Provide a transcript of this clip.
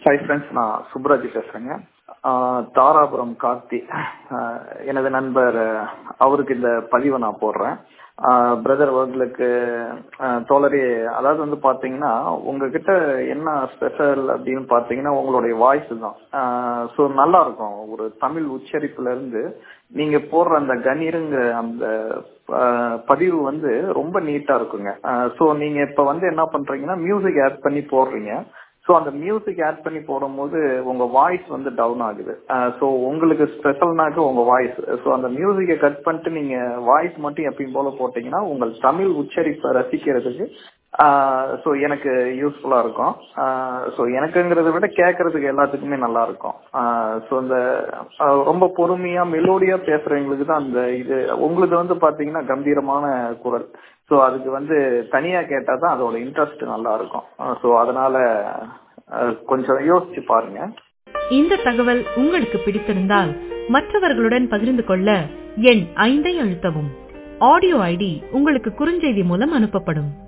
hi friends நான் சுப்ராஜ் பேசுறேங்க ஆஹ் தாராபுரம் கார்த்தி ஆஹ் எனது நண்பர் ஆஹ் அவருக்கு இந்த பதிவை நான் போடுறேன் பிரதர் உங்களுக்கு தோழரே அதாவது வந்து பாத்தீங்கன்னா உங்ககிட்ட என்ன ஸ்பெஷல் அப்படின்னு பாத்தீங்கன்னா உங்களுடைய வாய்ஸ் தான் ஸோ நல்லா இருக்கும் ஒரு தமிழ் உச்சரிப்புல இருந்து நீங்க போடுற அந்த கணீருங்க அந்த ஆஹ் பதிவு வந்து ரொம்ப நீட்டா இருக்குங்க ஸோ நீங்க இப்ப வந்து என்ன பண்றீங்கன்னா மியூசிக் ஆட் பண்ணி போடுறீங்க ஸோ அந்த மியூசிக் ஆட் பண்ணி போடும்போது உங்க வாய்ஸ் வந்து டவுன் ஆகுது ஸோ உங்களுக்கு ஸ்பெஷல்னாக்க உங்க வாய்ஸ் ஸோ அந்த மியூசிக்கை கட் பண்ணிட்டு நீங்க வாய்ஸ் மட்டும் எப்பயும் போல போட்டீங்கன்னா உங்கள் தமிழ் உச்சரிப்பை ரசிக்கிறதுக்கு ஸோ எனக்கு யூஸ்ஃபுல்லா இருக்கும் ஸோ எனக்குங்கிறத விட கேட்கறதுக்கு எல்லாத்துக்குமே நல்லா இருக்கும் ஸோ இந்த ரொம்ப பொறுமையா மெலோடியா பேசுறவங்களுக்கு தான் அந்த இது உங்களுக்கு வந்து பாத்தீங்கன்னா கம்பீரமான குரல் ஸோ அதுக்கு வந்து தனியா கேட்டா தான் அதோட இன்ட்ரெஸ்ட் நல்லா இருக்கும் ஸோ அதனால கொஞ்சம் யோசிச்சு பாருங்க இந்த தகவல் உங்களுக்கு பிடித்திருந்தால் மற்றவர்களுடன் பகிர்ந்து கொள்ள எண் ஐந்தை அழுத்தவும் ஆடியோ ஐடி உங்களுக்கு குறுஞ்செய்தி மூலம் அனுப்பப்படும்